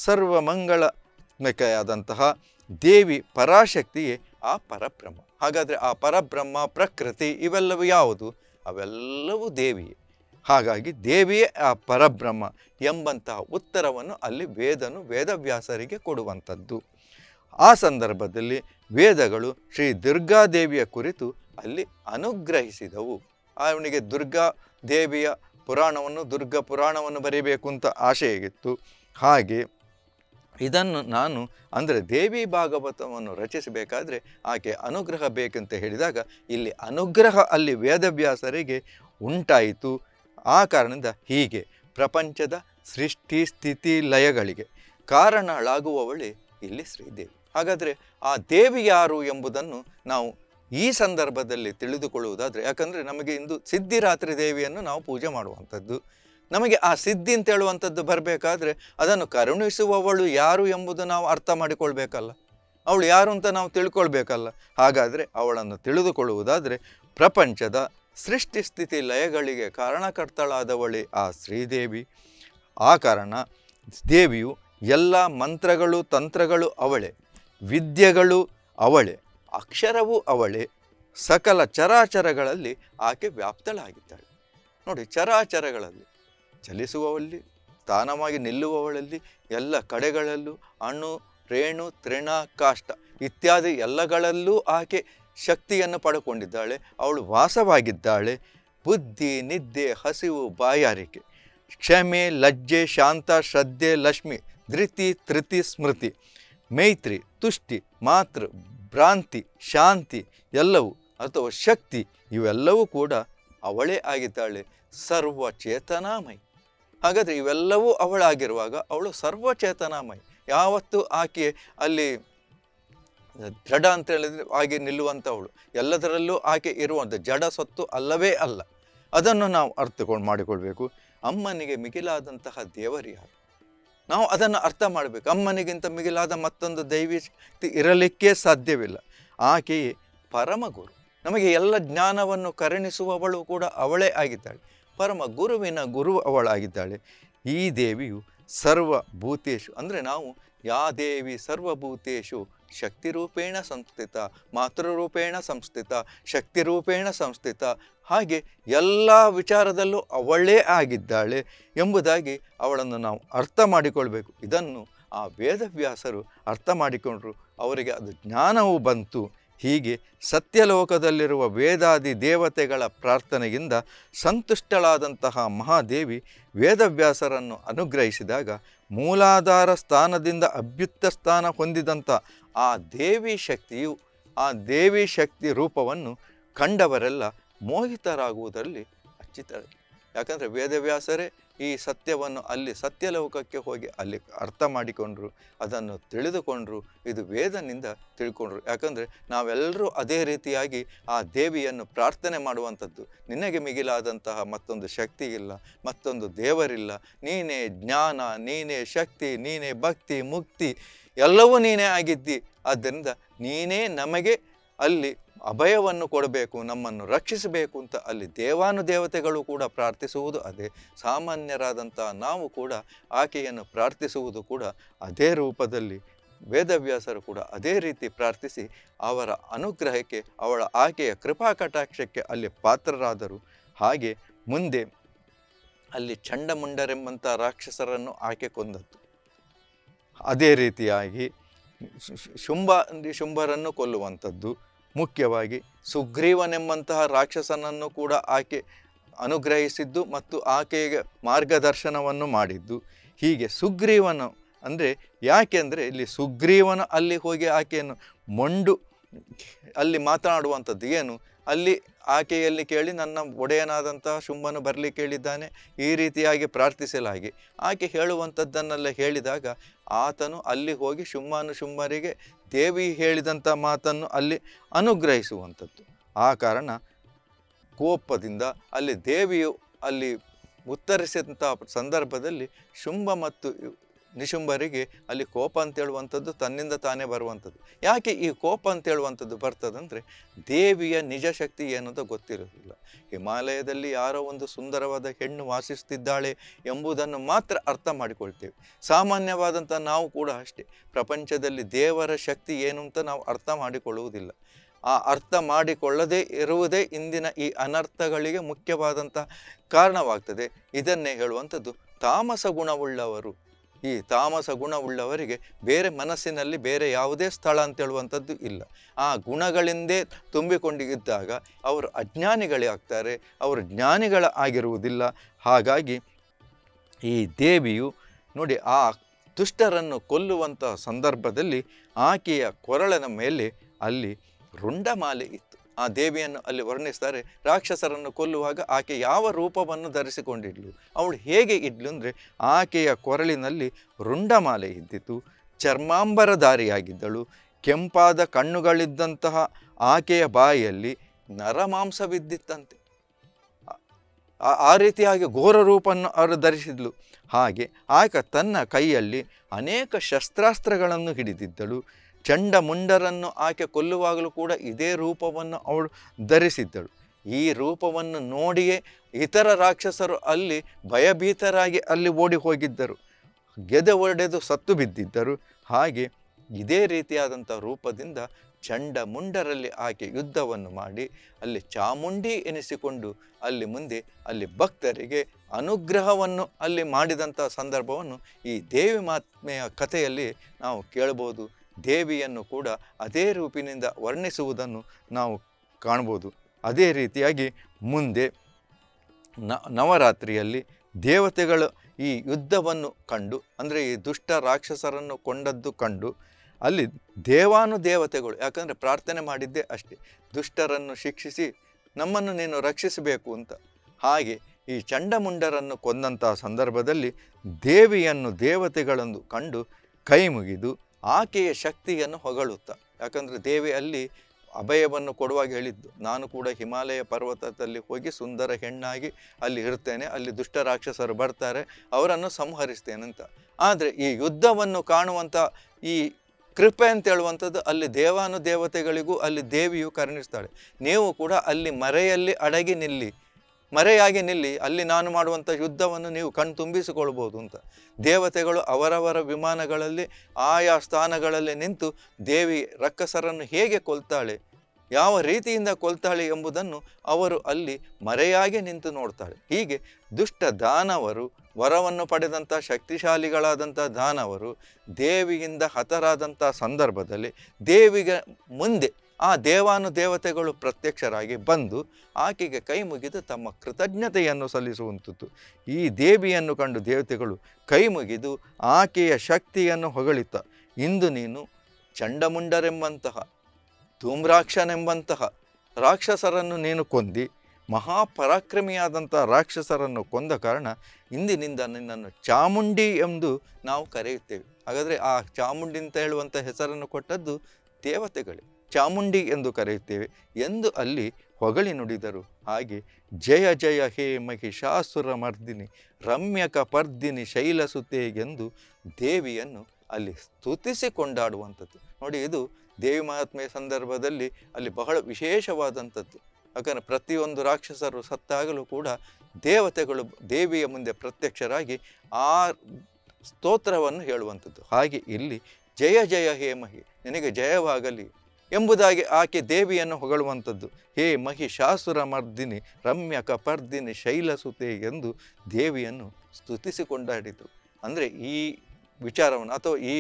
ಸರ್ವಮಂಗಳಮಯವಾದಂತಹ ದೇವಿ ಪರಾಶಕ್ತಿಯೇ ಆ ಪರಬ್ರಹ್ಮ ಹಾಗಾದರೆ ಆ ಪರಬ್ರಹ್ಮ ಪ್ರಕೃತಿ ಇವೆಲ್ಲವೂ ಯಾವುದು ಅವೆಲ್ಲವೂ ದೇವಿಯೇ ಹಾಗಾಗಿ ದೇವಿಯೇ ಆ ಪರಬ್ರಹ್ಮ ಎಂಬಂತಹ ಉತ್ತರವನ್ನು ಅಲ್ಲಿ ವೇದನು ವೇದವ್ಯಾಸರಿಗೆ ಕೊಡುವಂಥದ್ದು ಆ ಸಂದರ್ಭದಲ್ಲಿ ವೇದಗಳು ಶ್ರೀ ದುರ್ಗಾದೇವಿಯ ಕುರಿತು ಅಲ್ಲಿ ಅನುಗ್ರಹಿಸಿದವು ಅವನಿಗೆ ದುರ್ಗಾ ದೇವಿಯ ಪುರಾಣವನ್ನು ದುರ್ಗಾ ಪುರಾಣವನ್ನು ಬರೀಬೇಕು ಅಂತ ಆಶೆಯಾಗಿತ್ತು ಹಾಗೆ ಇದನ್ನು ನಾನು ಅಂದರೆ ದೇವಿ ಭಾಗವತವನ್ನು ರಚಿಸಬೇಕಾದ್ರೆ ಆಕೆ ಅನುಗ್ರಹ ಬೇಕಂತ ಹೇಳಿದಾಗ ಇಲ್ಲಿ ಅನುಗ್ರಹ ಅಲ್ಲಿ ವೇದವ್ಯಾಸರಿಗೆ ಉಂಟಾಯಿತು ಆ ಕಾರಣದಿಂದ ಹೀಗೆ ಪ್ರಪಂಚದ ಸೃಷ್ಟಿ ಸ್ಥಿತಿ ಲಯಗಳಿಗೆ ಕಾರಣಳಾಗುವವಳೇ ಇಲ್ಲಿ ಶ್ರೀದೇವಿ ಹಾಗಾದರೆ ಆ ದೇವಿ ಯಾರು ಎಂಬುದನ್ನು ನಾವು ಈ ಸಂದರ್ಭದಲ್ಲಿ ತಿಳಿದುಕೊಳ್ಳುವುದಾದರೆ ಯಾಕಂದರೆ ನಮಗೆ ಇಂದು ಸಿದ್ಧಿರಾತ್ರಿ ದೇವಿಯನ್ನು ನಾವು ಪೂಜೆ ಮಾಡುವಂಥದ್ದು ನಮಗೆ ಆ ಸಿದ್ಧಿ ಅಂತ ಹೇಳುವಂಥದ್ದು ಬರಬೇಕಾದ್ರೆ ಅದನ್ನು ಕರುಣಿಸುವವಳು ಯಾರು ಎಂಬುದು ನಾವು ಅರ್ಥ ಮಾಡಿಕೊಳ್ಬೇಕಲ್ಲ ಅವಳು ಯಾರು ಅಂತ ನಾವು ತಿಳ್ಕೊಳ್ಬೇಕಲ್ಲ ಹಾಗಾದರೆ ಅವಳನ್ನು ತಿಳಿದುಕೊಳ್ಳುವುದಾದರೆ ಪ್ರಪಂಚದ ಸೃಷ್ಟಿ ಸ್ಥಿತಿ ಲಯಗಳಿಗೆ ಕಾರಣಕರ್ತಳಾದವಳೇ ಆ ಶ್ರೀದೇವಿ ಆ ಕಾರಣ ದೇವಿಯು ಎಲ್ಲ ಮಂತ್ರಗಳು ತಂತ್ರಗಳು ಅವಳೇ ವಿದ್ಯೆಗಳು ಅವಳೇ ಅಕ್ಷರವೂ ಅವಳೇ ಸಕಲ ಚರಾಚರಗಳಲ್ಲಿ ಆಕೆ ವ್ಯಾಪ್ತಳಾಗಿದ್ದಾಳೆ ನೋಡಿ ಚರಾಚರಗಳಲ್ಲಿ ಚಲಿಸುವವಲ್ಲಿ ಸ್ಥಾನವಾಗಿ ನಿಲ್ಲುವವಳಲ್ಲಿ ಎಲ್ಲ ಕಡೆಗಳಲ್ಲೂ ಅಣು ರೇಣು ತೃಣ ಕಾಷ್ಟ ಇತ್ಯಾದಿ ಎಲ್ಲಗಳಲ್ಲೂ ಆಕೆ ಶಕ್ತಿಯನ್ನು ಪಡ್ಕೊಂಡಿದ್ದಾಳೆ ಅವಳು ವಾಸವಾಗಿದ್ದಾಳೆ ಬುದ್ಧಿ ನಿದ್ದೆ ಹಸಿವು ಬಾಯಾರಿಕೆ ಕ್ಷಮೆ ಲಜ್ಜೆ ಶಾಂತ ಶ್ರದ್ಧೆ ಲಕ್ಷ್ಮಿ ಧೃತಿ ಧೃತಿ ಸ್ಮೃತಿ ಮೈತ್ರಿ ತುಷ್ಟಿ ಮಾತೃ ಭ್ರಾಂತಿ ಶಾಂತಿ ಎಲ್ಲವೂ ಅಥವಾ ಶಕ್ತಿ ಇವೆಲ್ಲವೂ ಕೂಡ ಅವಳೇ ಆಗಿದ್ದಾಳೆ ಸರ್ವಚೇತನಾಮಯಿ ಹಾಗಾದರೆ ಇವೆಲ್ಲವೂ ಅವಳಾಗಿರುವಾಗ ಅವಳು ಸರ್ವಚೇತನಾಮಯಿ ಯಾವತ್ತೂ ಆಕೆ ಅಲ್ಲಿ ಜಡ ಅಂತ ಹೇಳಿದ್ರೆ ಹಾಗೆ ನಿಲ್ಲುವಂಥವಳು ಎಲ್ಲದರಲ್ಲೂ ಆಕೆ ಇರುವಂಥ ಜಡ ಸೊತ್ತು ಅಲ್ಲವೇ ಅಲ್ಲ ಅದನ್ನು ನಾವು ಅರ್ಥಕೊಂಡು ಮಾಡಿಕೊಳ್ಬೇಕು ಅಮ್ಮನಿಗೆ ಮಿಗಿಲಾದಂತಹ ದೇವರು ಯಾರು ನಾವು ಅದನ್ನು ಅರ್ಥ ಮಾಡಬೇಕು ಅಮ್ಮನಿಗಿಂತ ಮಿಗಿಲಾದ ಮತ್ತೊಂದು ದೈವಿ ಶಕ್ತಿ ಇರಲಿಕ್ಕೇ ಸಾಧ್ಯವಿಲ್ಲ ಆಕೆಯೇ ಪರಮಗುರು ನಮಗೆ ಎಲ್ಲ ಜ್ಞಾನವನ್ನು ಕರುಣಿಸುವವಳು ಕೂಡ ಅವಳೇ ಆಗಿದ್ದಾಳೆ ಪರಮ ಗುರುವಿನ ಗುರು ಅವಳಾಗಿದ್ದಾಳೆ ಈ ದೇವಿಯು ಸರ್ವಭೂತೇಶು ಅಂದರೆ ನಾವು ಯಾ ದೇವಿ ಸರ್ವಭೂತೇಶು ಶಕ್ತಿರೂಪೇಣ ಸಂಸ್ಥಿತ ಮಾತೃರೂಪೇಣ ಸಂಸ್ಥಿತ ಶಕ್ತಿರೂಪೇಣ ಸಂಸ್ಥಿತ ಹಾಗೆ ಎಲ್ಲ ವಿಚಾರದಲ್ಲೂ ಅವಳೇ ಆಗಿದ್ದಾಳೆ ಎಂಬುದಾಗಿ ಅವಳನ್ನು ನಾವು ಅರ್ಥ ಮಾಡಿಕೊಳ್ಬೇಕು ಇದನ್ನು ಆ ವೇದವ್ಯಾಸರು ಅರ್ಥ ಮಾಡಿಕೊಂಡ್ರು ಅವರಿಗೆ ಅದು ಜ್ಞಾನವೂ ಬಂತು ಹೀಗೆ ಸತ್ಯಲೋಕದಲ್ಲಿರುವ ವೇದಾದಿ ದೇವತೆಗಳ ಪ್ರಾರ್ಥನೆಯಿಂದ ಸಂತುಷ್ಟಳಾದಂತಹ ಮಹಾದೇವಿ ವೇದವ್ಯಾಸರನ್ನು ಅನುಗ್ರಹಿಸಿದಾಗ ಮೂಲಾಧಾರ ಸ್ಥಾನದಿಂದ ಅಭ್ಯುತ್ತ ಸ್ಥಾನ ಹೊಂದಿದಂಥ ಆ ದೇವಿ ಶಕ್ತಿಯು ಆ ದೇವಿ ಶಕ್ತಿ ರೂಪವನ್ನು ಕಂಡವರೆಲ್ಲ ಮೋಹಿತರಾಗುವುದರಲ್ಲಿ ಅಚ್ಚಿತರೆ ಯಾಕಂದರೆ ವೇದವ್ಯಾಸರೇ ಈ ಸತ್ಯವನ್ನು ಅಲ್ಲಿ ಸತ್ಯಲೋಕಕ್ಕೆ ಹೋಗಿ ಅಲ್ಲಿ ಅರ್ಥ ಮಾಡಿಕೊಂಡ್ರು ಅದನ್ನು ತಿಳಿದುಕೊಂಡ್ರು ಇದು ವೇದನಿಂದ ತಿಳ್ಕೊಂಡ್ರು ಯಾಕಂದರೆ ನಾವೆಲ್ಲರೂ ಅದೇ ರೀತಿಯಾಗಿ ಆ ದೇವಿಯನ್ನು ಪ್ರಾರ್ಥನೆ ಮಾಡುವಂಥದ್ದು ನಿನಗೆ ಮಿಗಿಲಾದಂತಹ ಮತ್ತೊಂದು ಶಕ್ತಿ ಇಲ್ಲ ಮತ್ತೊಂದು ದೇವರಿಲ್ಲ ನೀನೇ ಜ್ಞಾನ ನೀನೇ ಶಕ್ತಿ ನೀನೇ ಭಕ್ತಿ ಮುಕ್ತಿ ಎಲ್ಲವೂ ನೀನೇ ಆಗಿದ್ದಿ ಆದ್ದರಿಂದ ನೀನೇ ನಮಗೆ ಅಲ್ಲಿ ಅಭಯವನ್ನು ಕೊಡಬೇಕು ನಮ್ಮನ್ನು ರಕ್ಷಿಸಬೇಕು ಅಂತ ಅಲ್ಲಿ ದೇವಾನುದೇವತೆಗಳು ಕೂಡ ಪ್ರಾರ್ಥಿಸುವುದು ಅದೇ ಸಾಮಾನ್ಯರಾದಂತಹ ನಾವು ಕೂಡ ಆಕೆಯನ್ನು ಪ್ರಾರ್ಥಿಸುವುದು ಕೂಡ ಅದೇ ರೂಪದಲ್ಲಿ ವೇದವ್ಯಾಸರು ಕೂಡ ಅದೇ ರೀತಿ ಪ್ರಾರ್ಥಿಸಿ ಅವರ ಅನುಗ್ರಹಕ್ಕೆ ಅವಳ ಆಕೆಯ ಕೃಪಾ ಕಟಾಕ್ಷಕ್ಕೆ ಅಲ್ಲಿ ಪಾತ್ರರಾದರು ಹಾಗೆ ಮುಂದೆ ಅಲ್ಲಿ ಚಂಡಮುಂಡರೆಂಬಂಥ ರಾಕ್ಷಸರನ್ನು ಆಕೆ ಕೊಂದದ್ದು ಅದೇ ರೀತಿಯಾಗಿ ಶು- ಶು- ಶುಂಭ ಶುಂಭರನ್ನು ಕೊಲ್ಲುವಂಥದ್ದು ಮುಖ್ಯವಾಗಿ ಸುಗ್ರೀವನೆಂಬಂತಹ ರಾಕ್ಷಸನನ್ನು ಕೂಡ ಆಕೆ ಅನುಗ್ರಹಿಸಿದ್ದು ಮತ್ತು ಆಕೆಗೆ ಮಾರ್ಗದರ್ಶನವನ್ನು ಮಾಡಿದ್ದು ಹೀಗೆ ಸುಗ್ರೀವನು ಅಂದರೆ ಯಾಕೆಂದರೆ ಇಲ್ಲಿ ಸುಗ್ರೀವನ ಅಲ್ಲಿ ಹೋಗಿ ಆಕೆಯನ್ನು ಮೊಂಡು ಅಲ್ಲಿ ಮಾತನಾಡುವಂಥದ್ದು ಏನು ಅಲ್ಲಿ ಆಕೆಯಲ್ಲಿ ಕೇಳಿ ನನ್ನ ಒಡೆಯನಾದಂತಹ ಶುಂಭನು ಬರಲಿಕ್ಕೆ ಹೇಳಿದ್ದಾನೆ ಈ ರೀತಿಯಾಗಿ ಪ್ರಾರ್ಥಿಸಲಾಗಿ ಆಕೆ ಹೇಳುವಂಥದ್ದನ್ನೆಲ್ಲ ಹೇಳಿದಾಗ ಆತನು ಅಲ್ಲಿ ಹೋಗಿ ಶುಂಭಾನು ಶುಂಭರಿಗೆ ದೇವಿ ಹೇಳಿದಂಥ ಮಾತನ್ನು ಅಲ್ಲಿ ಅನುಗ್ರಹಿಸುವಂಥದ್ದು ಆ ಕಾರಣ ಕೋಪದಿಂದ ಅಲ್ಲಿ ದೇವಿಯು ಅಲ್ಲಿ ಉತ್ತರಿಸಿದಂಥ ಸಂದರ್ಭದಲ್ಲಿ ಶುಂಭ ಮತ್ತು ನಿಶುಂಭರಿಗೆ ಅಲ್ಲಿ ಕೋಪ ಅಂತ ಹೇಳುವಂಥದ್ದು ತನ್ನಿಂದ ತಾನೇ ಬರುವಂಥದ್ದು ಯಾಕೆ ಈ ಕೋಪ ಅಂತ ಹೇಳುವಂಥದ್ದು ಬರ್ತದಂದರೆ ದೇವಿಯ ನಿಜ ಶಕ್ತಿ ಏನಂತ ಗೊತ್ತಿರೋದಿಲ್ಲ ಹಿಮಾಲಯದಲ್ಲಿ ಯಾರೋ ಒಂದು ಸುಂದರವಾದ ಹೆಣ್ಣು ವಾಸಿಸ್ತಿದ್ದಾಳೆ ಎಂಬುದನ್ನು ಮಾತ್ರ ಅರ್ಥ ಮಾಡಿಕೊಳ್ತೇವೆ ಸಾಮಾನ್ಯವಾದಂಥ ನಾವು ಕೂಡ ಅಷ್ಟೇ ಪ್ರಪಂಚದಲ್ಲಿ ದೇವರ ಶಕ್ತಿ ಏನು ಅಂತ ನಾವು ಅರ್ಥ ಮಾಡಿಕೊಳ್ಳುವುದಿಲ್ಲ ಆ ಅರ್ಥ ಮಾಡಿಕೊಳ್ಳದೇ ಇರುವುದೇ ಇಂದಿನ ಈ ಅನರ್ಥಗಳಿಗೆ ಮುಖ್ಯವಾದಂಥ ಕಾರಣವಾಗ್ತದೆ ಇದನ್ನೇ ಹೇಳುವಂಥದ್ದು ತಾಮಸ ಗುಣವುಳ್ಳವರು ಈ ತಾಮಸ ಗುಣವುಳ್ಳವರಿಗೆ ಬೇರೆ ಮನಸ್ಸಿನಲ್ಲಿ ಬೇರೆ ಯಾವುದೇ ಸ್ಥಳ ಅಂತ ಹೇಳುವಂಥದ್ದು ಇಲ್ಲ ಆ ಗುಣಗಳಿಂದೇ ತುಂಬಿಕೊಂಡಿದ್ದಾಗ ಅವರು ಅಜ್ಞಾನಿಗಳೇ ಆಗ್ತಾರೆ ಅವರು ಜ್ಞಾನಿಗಳ ಆಗಿರುವುದಿಲ್ಲ ಹಾಗಾಗಿ ಈ ದೇವಿಯು ನೋಡಿ ಆ ದುಷ್ಟರನ್ನು ಕೊಲ್ಲುವಂಥ ಸಂದರ್ಭದಲ್ಲಿ ಆಕೆಯ ಕೊರಳನ ಮೇಲೆ ಅಲ್ಲಿ ರುಂಡಮಾಲೆ ಇತ್ತು ಆ ದೇವಿಯನ್ನು ಅಲ್ಲಿ ವರ್ಣಿಸ್ತಾರೆ ರಾಕ್ಷಸರನ್ನು ಕೊಲ್ಲುವಾಗ ಆಕೆ ಯಾವ ರೂಪವನ್ನು ಧರಿಸಿಕೊಂಡಿದ್ಲು ಅವಳು ಹೇಗೆ ಇದ್ಲು ಅಂದರೆ ಆಕೆಯ ಕೊರಳಿನಲ್ಲಿ ರುಂಡಮಾಲೆ ಇದ್ದಿತು ಚರ್ಮಾಂಬರಧಾರಿಯಾಗಿದ್ದಳು ಕೆಂಪಾದ ಕಣ್ಣುಗಳಿದ್ದಂತಹ ಆಕೆಯ ಬಾಯಿಯಲ್ಲಿ ನರಮಾಂಸವಿದ್ದಿತ್ತಂತೆ ಆ- ಆ ರೀತಿಯಾಗಿ ಘೋರ ರೂಪವನ್ನು ಅವರು ಧರಿಸಿದ್ಲು ಹಾಗೆ ಆಕೆ ತನ್ನ ಕೈಯಲ್ಲಿ ಅನೇಕ ಶಸ್ತ್ರಾಸ್ತ್ರಗಳನ್ನು ಹಿಡಿದಿದ್ದಳು ಚಂಡಮುಂಡರನ್ನು ಆಕೆ ಕೊಲ್ಲುವಾಗಲೂ ಕೂಡ ಇದೇ ರೂಪವನ್ನು ಅವಳು ಧರಿಸಿದ್ದಳು ಈ ರೂಪವನ್ನು ನೋಡಿಯೇ ಇತರ ರಾಕ್ಷಸರು ಅಲ್ಲಿ ಭಯಭೀತರಾಗಿ ಅಲ್ಲಿ ಓಡಿ ಹೋಗಿದ್ದರು ಗೆದೆ ಒಡೆದು ಸತ್ತು ಬಿದ್ದಿದ್ದರು ಹಾಗೆ ಇದೇ ರೀತಿಯಾದಂಥ ರೂಪದಿಂದ ಚಂಡಮುಂಡರಲ್ಲಿ ಆಕೆ ಯುದ್ಧವನ್ನು ಮಾಡಿ ಅಲ್ಲಿ ಚಾಮುಂಡಿ ಎನಿಸಿಕೊಂಡು ಅಲ್ಲಿ ಮುಂದೆ ಅಲ್ಲಿ ಭಕ್ತರಿಗೆ ಅನುಗ್ರಹವನ್ನು ಅಲ್ಲಿ ಮಾಡಿದಂಥ ಸಂದರ್ಭವನ್ನು ಈ ದೇವಿ ಮಾತ್ಮೆಯ ಕಥೆಯಲ್ಲಿ ನಾವು ಕೇಳ್ಬೋದು ದೇವಿಯನ್ನು ಕೂಡ ಅದೇ ರೂಪಿನಿಂದ ವರ್ಣಿಸುವುದನ್ನು ನಾವು ಕಾಣ್ಬೋದು ಅದೇ ರೀತಿಯಾಗಿ ಮುಂದೆ ನ ನವರಾತ್ರಿಯಲ್ಲಿ ದೇವತೆಗಳು ಈ ಯುದ್ಧವನ್ನು ಕಂಡು ಅಂದರೆ ಈ ದುಷ್ಟ ರಾಕ್ಷಸರನ್ನು ಕೊಂಡದ್ದು ಕಂಡು ಅಲ್ಲಿ ದೇವಾನು ದೇವತೆಗಳು ಯಾಕಂದರೆ ಪ್ರಾರ್ಥನೆ ಮಾಡಿದ್ದೇ ಅಷ್ಟೇ ದುಷ್ಟರನ್ನು ಶಿಕ್ಷಿಸಿ ನಮ್ಮನ್ನು ನೀನು ರಕ್ಷಿಸಬೇಕು ಅಂತ ಹಾಗೆ ಈ ಚಂಡಮುಂಡರನ್ನು ಕೊಂದಂತಹ ಸಂದರ್ಭದಲ್ಲಿ ದೇವಿಯನ್ನು ದೇವತೆಗಳನ್ನು ಕಂಡು ಕೈ ಮುಗಿದು ಆಕೆಯ ಶಕ್ತಿಯನ್ನು ಹೊಗಳುತ್ತಾ ಯಾಕಂದರೆ ದೇವಿ ಅಲ್ಲಿ ಅಭಯವನ್ನು ಕೊಡುವಾಗ ಹೇಳಿದ್ದು ನಾನು ಕೂಡ ಹಿಮಾಲಯ ಪರ್ವತದಲ್ಲಿ ಹೋಗಿ ಸುಂದರ ಹೆಣ್ಣಾಗಿ ಅಲ್ಲಿ ಇರ್ತೇನೆ ಅಲ್ಲಿ ದುಷ್ಟ ರಾಕ್ಷಸರು ಬರ್ತಾರೆ ಅವರನ್ನು ಸಂಹರಿಸ್ತೇನೆ ಅಂತ ಆದರೆ ಈ ಯುದ್ಧವನ್ನು ಕಾಣುವಂಥ ಈ ಕೃಪೆ ಅಂತ ಹೇಳುವಂಥದ್ದು ಅಲ್ಲಿ ದೇವಾನು ದೇವತೆಗಳಿಗೂ ಅಲ್ಲಿ ದೇವಿಯು ಕರುಣಿಸ್ತಾಳೆ ನೀವು ಕೂಡ ಅಲ್ಲಿ ಮರೆಯಲ್ಲಿ ಅಡಗಿ ನಿಲ್ಲಿ ಮರೆಯಾಗಿ ನಿಲ್ಲಿ ಅಲ್ಲಿ ನಾನು ಮಾಡುವಂಥ ಯುದ್ಧವನ್ನು ನೀವು ಕಣ್ ತುಂಬಿಸಿಕೊಳ್ಬೋದು ಅಂತ ದೇವತೆಗಳು ಅವರವರ ವಿಮಾನಗಳಲ್ಲಿ ಆಯಾ ಸ್ಥಾನಗಳಲ್ಲಿ ನಿಂತು ದೇವಿ ರಕ್ಕಸರನ್ನು ಹೇಗೆ ಕೊಲ್ತಾಳೆ ಯಾವ ರೀತಿಯಿಂದ ಕೊಲ್ತಾಳೆ ಎಂಬುದನ್ನು ಅವರು ಅಲ್ಲಿ ಮರೆಯಾಗಿ ನಿಂತು ನೋಡ್ತಾಳೆ ಹೀಗೆ ದುಷ್ಟ ದಾನವರು ವರವನ್ನು ಪಡೆದಂಥ ಶಕ್ತಿಶಾಲಿಗಳಾದಂಥ ದಾನವರು ದೇವಿಯಿಂದ ಹತರಾದಂಥ ಸಂದರ್ಭದಲ್ಲಿ ದೇವಿಗೆ ಮುಂದೆ ಆ ದೇವಾನು ದೇವತೆಗಳು ಪ್ರತ್ಯಕ್ಷರಾಗಿ ಬಂದು ಆಕೆಗೆ ಕೈ ಮುಗಿದು ತಮ್ಮ ಕೃತಜ್ಞತೆಯನ್ನು ಸಲ್ಲಿಸುವಂಥದ್ದು ಈ ದೇವಿಯನ್ನು ಕಂಡು ದೇವತೆಗಳು ಕೈ ಮುಗಿದು ಆಕೆಯ ಶಕ್ತಿಯನ್ನು ಹೊಗಳಿತ ಇಂದು ನೀನು ಚಂಡಮುಂಡರೆಂಬಂತಹ ಧೂಮ್ರಾಕ್ಷನೆಂಬಂತಹ ರಾಕ್ಷಸರನ್ನು ನೀನು ಕೊಂದಿ ಮಹಾಪರಾಕ್ರಮಿಯಾದಂಥ ರಾಕ್ಷಸರನ್ನು ಕೊಂದ ಕಾರಣ ಇಂದಿನಿಂದ ನಿನ್ನನ್ನು ಚಾಮುಂಡಿ ಎಂದು ನಾವು ಕರೆಯುತ್ತೇವೆ ಹಾಗಾದರೆ ಆ ಚಾಮುಂಡಿ ಅಂತ ಹೇಳುವಂಥ ಹೆಸರನ್ನು ಕೊಟ್ಟದ್ದು ದೇವತೆಗಳೇ ಚಾಮುಂಡಿ ಎಂದು ಕರೆಯುತ್ತೇವೆ ಎಂದು ಅಲ್ಲಿ ಹೊಗಳಿ ನುಡಿದರು ಹಾಗೆ ಜಯ ಜಯ ಹೇ ಮಹಿಷಾಸುರ ಮರ್ದಿನಿ ರಮ್ಯಕ ಪರ್ದಿನಿ ಶೈಲಸುತೆ ಎಂದು ದೇವಿಯನ್ನು ಅಲ್ಲಿ ಸ್ತುತಿಸಿ ಕೊಂಡಾಡುವಂಥದ್ದು ನೋಡಿ ಇದು ದೇವಿ ಮಹಾತ್ಮೆಯ ಸಂದರ್ಭದಲ್ಲಿ ಅಲ್ಲಿ ಬಹಳ ವಿಶೇಷವಾದಂಥದ್ದು ಯಾಕಂದರೆ ಪ್ರತಿಯೊಂದು ರಾಕ್ಷಸರು ಸತ್ತಾಗಲೂ ಕೂಡ ದೇವತೆಗಳು ದೇವಿಯ ಮುಂದೆ ಪ್ರತ್ಯಕ್ಷರಾಗಿ ಆ ಸ್ತೋತ್ರವನ್ನು ಹೇಳುವಂಥದ್ದು ಹಾಗೆ ಇಲ್ಲಿ ಜಯ ಜಯ ಹೇ ಮಹಿ ನಿನಗೆ ಜಯವಾಗಲಿ ಎಂಬುದಾಗಿ ಆಕೆ ದೇವಿಯನ್ನು ಹೊಗಳುವಂಥದ್ದು ಹೇ ಮಹಿಷಾಸುರ ಮರ್ದಿನಿ ರಮ್ಯ ಕಪರ್ದಿನಿ ಶೈಲಸುತೆ ಎಂದು ದೇವಿಯನ್ನು ಸ್ತುತಿಸಿಕೊಂಡಾಡಿತು ಅಂದರೆ ಈ ವಿಚಾರವನ್ನು ಅಥವಾ ಈ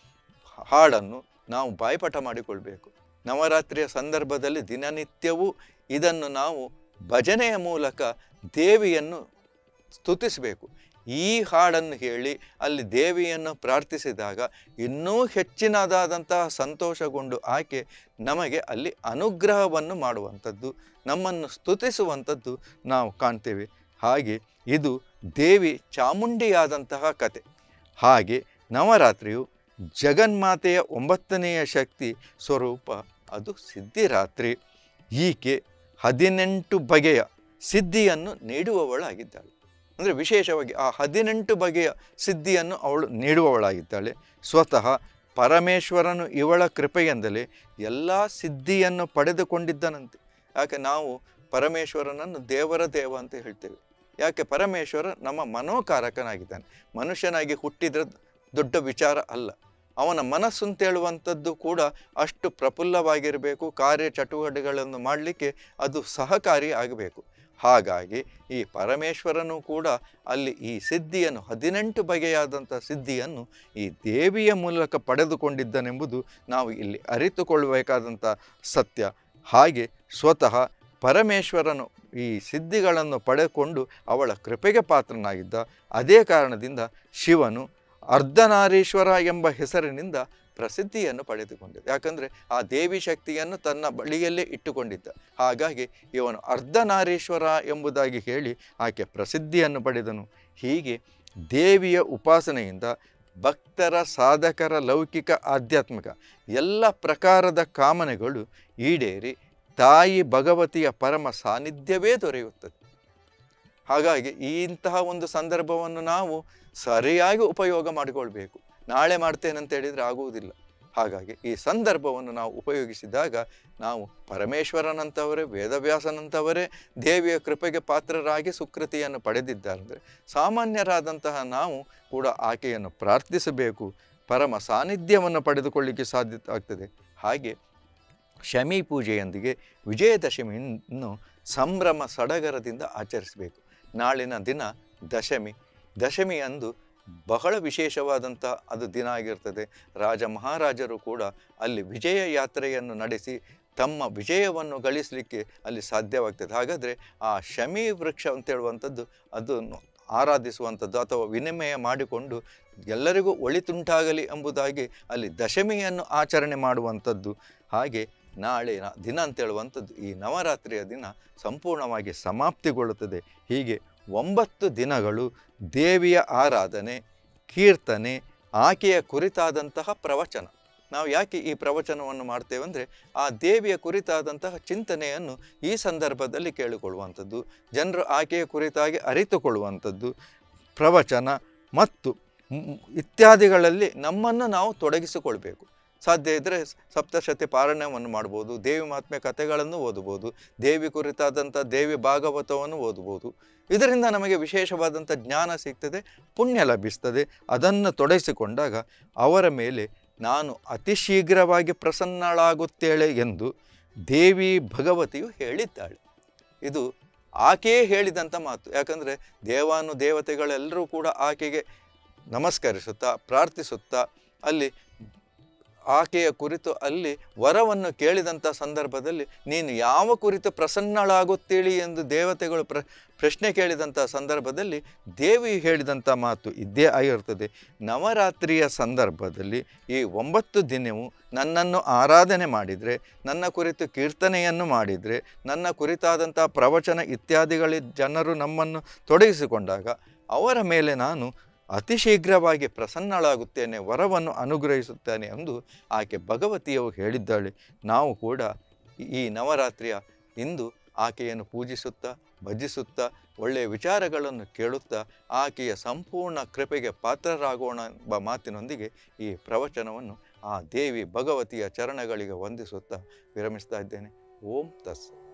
ಹಾಡನ್ನು ನಾವು ಬಾಯ್ಪಾಠ ಮಾಡಿಕೊಳ್ಬೇಕು ನವರಾತ್ರಿಯ ಸಂದರ್ಭದಲ್ಲಿ ದಿನನಿತ್ಯವೂ ಇದನ್ನು ನಾವು ಭಜನೆಯ ಮೂಲಕ ದೇವಿಯನ್ನು ಸ್ತುತಿಸಬೇಕು ಈ ಹಾಡನ್ನು ಹೇಳಿ ಅಲ್ಲಿ ದೇವಿಯನ್ನು ಪ್ರಾರ್ಥಿಸಿದಾಗ ಇನ್ನೂ ಹೆಚ್ಚಿನದಾದಂತಹ ಸಂತೋಷಗೊಂಡು ಆಕೆ ನಮಗೆ ಅಲ್ಲಿ ಅನುಗ್ರಹವನ್ನು ಮಾಡುವಂಥದ್ದು ನಮ್ಮನ್ನು ಸ್ತುತಿಸುವಂಥದ್ದು ನಾವು ಕಾಣ್ತೇವೆ ಹಾಗೆ ಇದು ದೇವಿ ಚಾಮುಂಡಿಯಾದಂತಹ ಕತೆ ಹಾಗೆ ನವರಾತ್ರಿಯು ಜಗನ್ಮಾತೆಯ ಒಂಬತ್ತನೆಯ ಶಕ್ತಿ ಸ್ವರೂಪ ಅದು ಸಿದ್ಧಿರಾತ್ರಿ ಈಕೆ ಹದಿನೆಂಟು ಬಗೆಯ ಸಿದ್ಧಿಯನ್ನು ನೀಡುವವಳಾಗಿದ್ದಾಳೆ ಅಂದರೆ ವಿಶೇಷವಾಗಿ ಆ ಹದಿನೆಂಟು ಬಗೆಯ ಸಿದ್ಧಿಯನ್ನು ಅವಳು ನೀಡುವವಳಾಗಿದ್ದಾಳೆ ಸ್ವತಃ ಪರಮೇಶ್ವರನು ಇವಳ ಕೃಪೆಯಿಂದಲೇ ಎಲ್ಲ ಸಿದ್ಧಿಯನ್ನು ಪಡೆದುಕೊಂಡಿದ್ದನಂತೆ ಯಾಕೆ ನಾವು ಪರಮೇಶ್ವರನನ್ನು ದೇವರ ದೇವ ಅಂತ ಹೇಳ್ತೇವೆ ಯಾಕೆ ಪರಮೇಶ್ವರ ನಮ್ಮ ಮನೋಕಾರಕನಾಗಿದ್ದಾನೆ ಮನುಷ್ಯನಾಗಿ ಹುಟ್ಟಿದ್ರೆ ದೊಡ್ಡ ವಿಚಾರ ಅಲ್ಲ ಅವನ ಮನಸ್ಸು ಅಂತ ಹೇಳುವಂಥದ್ದು ಕೂಡ ಅಷ್ಟು ಪ್ರಫುಲ್ಲವಾಗಿರಬೇಕು ಕಾರ್ಯ ಚಟುವಟಿಕೆಗಳನ್ನು ಮಾಡಲಿಕ್ಕೆ ಅದು ಸಹಕಾರಿ ಆಗಬೇಕು ಹಾಗಾಗಿ ಈ ಪರಮೇಶ್ವರನು ಕೂಡ ಅಲ್ಲಿ ಈ ಸಿದ್ಧಿಯನ್ನು ಹದಿನೆಂಟು ಬಗೆಯಾದಂಥ ಸಿದ್ಧಿಯನ್ನು ಈ ದೇವಿಯ ಮೂಲಕ ಪಡೆದುಕೊಂಡಿದ್ದನೆಂಬುದು ನಾವು ಇಲ್ಲಿ ಅರಿತುಕೊಳ್ಳಬೇಕಾದಂಥ ಸತ್ಯ ಹಾಗೆ ಸ್ವತಃ ಪರಮೇಶ್ವರನು ಈ ಸಿದ್ಧಿಗಳನ್ನು ಪಡೆದುಕೊಂಡು ಅವಳ ಕೃಪೆಗೆ ಪಾತ್ರನಾಗಿದ್ದ ಅದೇ ಕಾರಣದಿಂದ ಶಿವನು ಅರ್ಧನಾರೀಶ್ವರ ಎಂಬ ಹೆಸರಿನಿಂದ ಪ್ರಸಿದ್ಧಿಯನ್ನು ಪಡೆದುಕೊಂಡಿದ್ದ ಯಾಕಂದರೆ ಆ ದೇವಿ ಶಕ್ತಿಯನ್ನು ತನ್ನ ಬಳಿಯಲ್ಲೇ ಇಟ್ಟುಕೊಂಡಿದ್ದ ಹಾಗಾಗಿ ಇವನು ಅರ್ಧನಾರೀಶ್ವರ ಎಂಬುದಾಗಿ ಹೇಳಿ ಆಕೆ ಪ್ರಸಿದ್ಧಿಯನ್ನು ಪಡೆದನು ಹೀಗೆ ದೇವಿಯ ಉಪಾಸನೆಯಿಂದ ಭಕ್ತರ ಸಾಧಕರ ಲೌಕಿಕ ಆಧ್ಯಾತ್ಮಿಕ ಎಲ್ಲ ಪ್ರಕಾರದ ಕಾಮನೆಗಳು ಈಡೇರಿ ತಾಯಿ ಭಗವತಿಯ ಪರಮ ಸಾನ್ನಿಧ್ಯವೇ ದೊರೆಯುತ್ತದೆ ಹಾಗಾಗಿ ಈ ಇಂತಹ ಒಂದು ಸಂದರ್ಭವನ್ನು ನಾವು ಸರಿಯಾಗಿ ಉಪಯೋಗ ಮಾಡಿಕೊಳ್ಬೇಕು ನಾಳೆ ಮಾಡ್ತೇನೆ ಅಂತ ಹೇಳಿದರೆ ಆಗುವುದಿಲ್ಲ ಹಾಗಾಗಿ ಈ ಸಂದರ್ಭವನ್ನು ನಾವು ಉಪಯೋಗಿಸಿದಾಗ ನಾವು ಪರಮೇಶ್ವರನಂಥವರೇ ವೇದವ್ಯಾಸನಂಥವರೇ ದೇವಿಯ ಕೃಪೆಗೆ ಪಾತ್ರರಾಗಿ ಸುಕೃತಿಯನ್ನು ಪಡೆದಿದ್ದಾರೆ ಅಂದರೆ ಸಾಮಾನ್ಯರಾದಂತಹ ನಾವು ಕೂಡ ಆಕೆಯನ್ನು ಪ್ರಾರ್ಥಿಸಬೇಕು ಪರಮ ಸಾನ್ನಿಧ್ಯವನ್ನು ಪಡೆದುಕೊಳ್ಳಿಕ್ಕೆ ಸಾಧ್ಯತೆ ಆಗ್ತದೆ ಹಾಗೆ ಶಮಿ ಪೂಜೆಯೊಂದಿಗೆ ವಿಜಯದಶಮಿಯನ್ನು ಸಂಭ್ರಮ ಸಡಗರದಿಂದ ಆಚರಿಸಬೇಕು ನಾಳಿನ ದಿನ ದಶಮಿ ದಶಮಿ ಅಂದು ಬಹಳ ವಿಶೇಷವಾದಂಥ ಅದು ದಿನ ಆಗಿರ್ತದೆ ರಾಜ ಮಹಾರಾಜರು ಕೂಡ ಅಲ್ಲಿ ವಿಜಯ ಯಾತ್ರೆಯನ್ನು ನಡೆಸಿ ತಮ್ಮ ವಿಜಯವನ್ನು ಗಳಿಸಲಿಕ್ಕೆ ಅಲ್ಲಿ ಸಾಧ್ಯವಾಗ್ತದೆ ಹಾಗಾದರೆ ಆ ಶಮಿ ವೃಕ್ಷ ಅಂತ ಹೇಳುವಂಥದ್ದು ಅದನ್ನು ಆರಾಧಿಸುವಂಥದ್ದು ಅಥವಾ ವಿನಿಮಯ ಮಾಡಿಕೊಂಡು ಎಲ್ಲರಿಗೂ ಒಳಿತುಂಟಾಗಲಿ ಎಂಬುದಾಗಿ ಅಲ್ಲಿ ದಶಮಿಯನ್ನು ಆಚರಣೆ ಮಾಡುವಂಥದ್ದು ಹಾಗೆ ನಾಳೆ ನ- ದಿನ ಅಂತ ಹೇಳುವಂಥದ್ದು ಈ ನವರಾತ್ರಿಯ ದಿನ ಸಂಪೂರ್ಣವಾಗಿ ಸಮಾಪ್ತಿಗೊಳ್ಳುತ್ತದೆ ಹೀಗೆ ಒಂಬತ್ತು ದಿನಗಳು ದೇವಿಯ ಆರಾಧನೆ ಕೀರ್ತನೆ ಆಕೆಯ ಕುರಿತಾದಂತಹ ಪ್ರವಚನ ನಾವು ಯಾಕೆ ಈ ಪ್ರವಚನವನ್ನು ಮಾಡ್ತೇವೆ ಅಂದರೆ ಆ ದೇವಿಯ ಕುರಿತಾದಂತಹ ಚಿಂತನೆಯನ್ನು ಈ ಸಂದರ್ಭದಲ್ಲಿ ಕೇಳಿಕೊಳ್ಳುವಂಥದ್ದು ಜನರು ಆಕೆಯ ಕುರಿತಾಗಿ ಅರಿತುಕೊಳ್ಳುವಂಥದ್ದು ಪ್ರವಚನ ಮತ್ತು ಮ್- ಇತ್ಯಾದಿಗಳಲ್ಲಿ ನಮ್ಮನ್ನು ನಾವು ತೊಡಗಿಸಿಕೊಳ್ಬೇಕು ಸಾಧ್ಯ ಇದ್ದರೆ ಸಪ್ತಶತಿ ಪಾರಾಯಣವನ್ನು ಮಾಡ್ಬೋದು ದೇವಿ ಮಹಾತ್ಮೆ ಕಥೆಗಳನ್ನು ಓದಬಹುದು ದೇವಿ ಕುರಿತಾದಂಥ ದೇವಿ ಭಾಗವತವನ್ನು ಓದಬಹುದು ಇದರಿಂದ ನಮಗೆ ವಿಶೇಷವಾದಂಥ ಜ್ಞಾನ ಸಿಗ್ತದೆ ಪುಣ್ಯ ಲಭಿಸ್ತದೆ ಅದನ್ನು ತೊಡಗಿಸಿಕೊಂಡಾಗ ಅವರ ಮೇಲೆ ನಾನು ಅತಿ ಶೀಘ್ರವಾಗಿ ಪ್ರಸನ್ನಳಾಗುತ್ತೇಳೆ ಎಂದು ದೇವಿ ಭಗವತಿಯು ಹೇಳಿದ್ದಾಳೆ ಇದು ಆಕೆಯೇ ಹೇಳಿದಂಥ ಮಾತು ಯಾಕಂದರೆ ದೇವಾನು ದೇವತೆಗಳೆಲ್ಲರೂ ಕೂಡ ಆಕೆಗೆ ನಮಸ್ಕರಿಸುತ್ತಾ ಪ್ರಾರ್ಥಿಸುತ್ತಾ ಅಲ್ಲಿ ಆಕೆಯ ಕುರಿತು ಅಲ್ಲಿ ವರವನ್ನು ಕೇಳಿದಂಥ ಸಂದರ್ಭದಲ್ಲಿ ನೀನು ಯಾವ ಕುರಿತು ಪ್ರಸನ್ನಳಾಗುತ್ತೀಳಿ ಎಂದು ದೇವತೆಗಳು ಪ್ರ ಪ್ರಶ್ನೆ ಕೇಳಿದಂಥ ಸಂದರ್ಭದಲ್ಲಿ ದೇವಿ ಹೇಳಿದಂಥ ಮಾತು ಇದ್ದೇ ಆಗಿರ್ತದೆ ನವರಾತ್ರಿಯ ಸಂದರ್ಭದಲ್ಲಿ ಈ ಒಂಬತ್ತು ದಿನವೂ ನನ್ನನ್ನು ಆರಾಧನೆ ಮಾಡಿದರೆ ನನ್ನ ಕುರಿತು ಕೀರ್ತನೆಯನ್ನು ಮಾಡಿದರೆ ನನ್ನ ಕುರಿತಾದಂಥ ಪ್ರವಚನ ಇತ್ಯಾದಿಗಳ ಜನರು ನಮ್ಮನ್ನು ತೊಡಗಿಸಿಕೊಂಡಾಗ ಅವರ ಮೇಲೆ ನಾನು ಅತಿ ಶೀಘ್ರವಾಗಿ ಪ್ರಸನ್ನಳಾಗುತ್ತೇನೆ ವರವನ್ನು ಅನುಗ್ರಹಿಸುತ್ತೇನೆ ಎಂದು ಆಕೆ ಭಗವತಿಯು ಹೇಳಿದ್ದಾಳೆ ನಾವು ಕೂಡ ಈ ನವರಾತ್ರಿಯ ಇಂದು ಆಕೆಯನ್ನು ಪೂಜಿಸುತ್ತಾ ಭಜಿಸುತ್ತಾ ಒಳ್ಳೆಯ ವಿಚಾರಗಳನ್ನು ಕೇಳುತ್ತಾ ಆಕೆಯ ಸಂಪೂರ್ಣ ಕೃಪೆಗೆ ಪಾತ್ರರಾಗೋಣ ಎಂಬ ಮಾತಿನೊಂದಿಗೆ ಈ ಪ್ರವಚನವನ್ನು ಆ ದೇವಿ ಭಗವತಿಯ ಚರಣಗಳಿಗೆ ವಂದಿಸುತ್ತಾ ವಿರಮಿಸ್ತಾ ಇದ್ದೇನೆ ಓಂ ತಸ್